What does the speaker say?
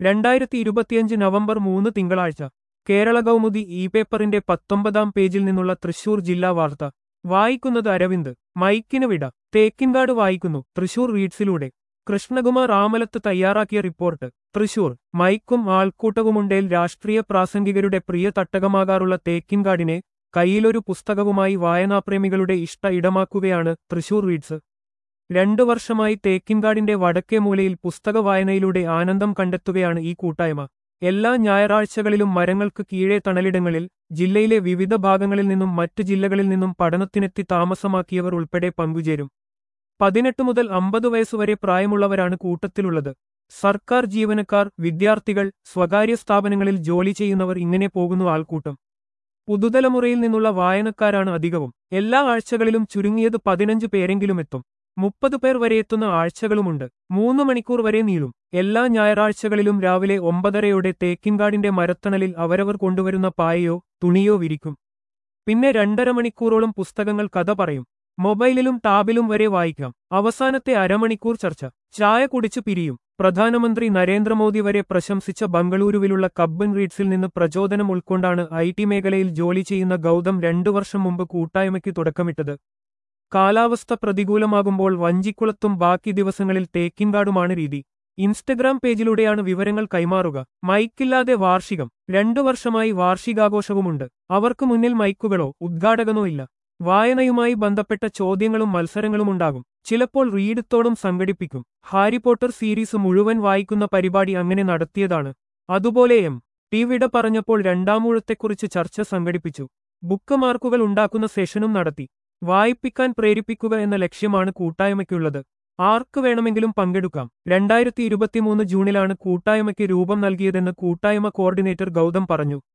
രണ്ടായിരത്തി ഇരുപത്തിയഞ്ച് നവംബർ മൂന്ന് തിങ്കളാഴ്ച കേരള കൗമുദി ഇ പേപ്പറിന്റെ പത്തൊമ്പതാം പേജിൽ നിന്നുള്ള തൃശൂർ ജില്ലാ വാർത്ത വായിക്കുന്നത് അരവിന്ദ് മൈക്കിന് വിട തേക്കിൻകാട് വായിക്കുന്നു തൃശൂർ റീഡ്സിലൂടെ കൃഷ്ണകുമാർ ആമലത്ത് തയ്യാറാക്കിയ റിപ്പോർട്ട് തൃശൂർ മൈക്കും ആൾക്കൂട്ടവുമുണ്ടേൽ രാഷ്ട്രീയ പ്രാസംഗികരുടെ പ്രിയ തട്ടകമാകാറുള്ള തേക്കിൻകാടിനെ കയ്യിലൊരു പുസ്തകവുമായി വായനാപ്രേമികളുടെ ഇഷ്ട ഇടമാക്കുകയാണ് തൃശൂർ റീഡ്സ് രണ്ടു വർഷമായി തേക്കിൻകാടിന്റെ വടക്കേ മൂലയിൽ പുസ്തക വായനയിലൂടെ ആനന്ദം കണ്ടെത്തുകയാണ് ഈ കൂട്ടായ്മ എല്ലാ ഞായറാഴ്ചകളിലും മരങ്ങൾക്ക് കീഴെ തണലിടങ്ങളിൽ ജില്ലയിലെ വിവിധ ഭാഗങ്ങളിൽ നിന്നും മറ്റു ജില്ലകളിൽ നിന്നും പഠനത്തിനെത്തി താമസമാക്കിയവർ ഉൾപ്പെടെ പങ്കുചേരും പതിനെട്ട് മുതൽ അമ്പത് വയസ്സുവരെ പ്രായമുള്ളവരാണ് കൂട്ടത്തിലുള്ളത് സർക്കാർ ജീവനക്കാർ വിദ്യാർത്ഥികൾ സ്വകാര്യ സ്ഥാപനങ്ങളിൽ ജോലി ചെയ്യുന്നവർ ഇങ്ങനെ പോകുന്നു ആൾക്കൂട്ടം പുതുതലമുറയിൽ നിന്നുള്ള വായനക്കാരാണ് അധികവും എല്ലാ ആഴ്ചകളിലും ചുരുങ്ങിയത് പതിനഞ്ച് പേരെങ്കിലും എത്തും മുപ്പത് പേർ വരെ എത്തുന്ന ആഴ്ചകളുമുണ്ട് മൂന്ന് മണിക്കൂർ വരെ നീളും എല്ലാ ഞായറാഴ്ചകളിലും രാവിലെ ഒമ്പതരയോടെ തേക്കിൻകാടിന്റെ മരത്തണലിൽ അവരവർ കൊണ്ടുവരുന്ന പായയോ തുണിയോ വിരിക്കും പിന്നെ രണ്ടര മണിക്കൂറോളം പുസ്തകങ്ങൾ കഥ പറയും മൊബൈലിലും ടാബിലും വരെ വായിക്കാം അവസാനത്തെ അരമണിക്കൂർ ചർച്ച ചായ കുടിച്ചു പിരിയും പ്രധാനമന്ത്രി നരേന്ദ്രമോദി വരെ പ്രശംസിച്ച ബംഗളൂരുവിലുള്ള കബ്ബൻ റീഡ്സിൽ നിന്ന് പ്രചോദനം ഉൾക്കൊണ്ടാണ് ഐ ടി മേഖലയിൽ ജോലി ചെയ്യുന്ന ഗൗതം രണ്ടു വർഷം മുമ്പ് കൂട്ടായ്മയ്ക്ക് തുടക്കമിട്ടത് കാലാവസ്ഥ പ്രതികൂലമാകുമ്പോൾ വഞ്ചിക്കുളത്തും ബാക്കി ദിവസങ്ങളിൽ തേക്കിൻകാടുമാണ് രീതി ഇൻസ്റ്റഗ്രാം പേജിലൂടെയാണ് വിവരങ്ങൾ കൈമാറുക മൈക്കില്ലാതെ വാർഷികം രണ്ടു വർഷമായി വാർഷികാഘോഷവുമുണ്ട് അവർക്ക് മുന്നിൽ മൈക്കുകളോ ഉദ്ഘാടകനോ ഇല്ല വായനയുമായി ബന്ധപ്പെട്ട ചോദ്യങ്ങളും മത്സരങ്ങളും ഉണ്ടാകും ചിലപ്പോൾ റീഡത്തോടും സംഘടിപ്പിക്കും ഹാരി പോട്ടർ സീരീസ് മുഴുവൻ വായിക്കുന്ന പരിപാടി അങ്ങനെ നടത്തിയതാണ് അതുപോലെ എം ടി വിട പറഞ്ഞപ്പോൾ രണ്ടാമൂഴത്തെക്കുറിച്ച് ചർച്ച സംഘടിപ്പിച്ചു ബുക്ക് മാർക്കുകൾ ഉണ്ടാക്കുന്ന സെഷനും നടത്തി വായിപ്പിക്കാൻ പ്രേരിപ്പിക്കുക എന്ന ലക്ഷ്യമാണ് കൂട്ടായ്മയ്ക്കുള്ളത് ആർക്ക് വേണമെങ്കിലും പങ്കെടുക്കാം രണ്ടായിരത്തി ഇരുപത്തിമൂന്ന് ജൂണിലാണ് കൂട്ടായ്മയ്ക്ക് രൂപം നൽകിയതെന്ന് കൂട്ടായ്മ കോർഡിനേറ്റർ ഗൗതം പറഞ്ഞു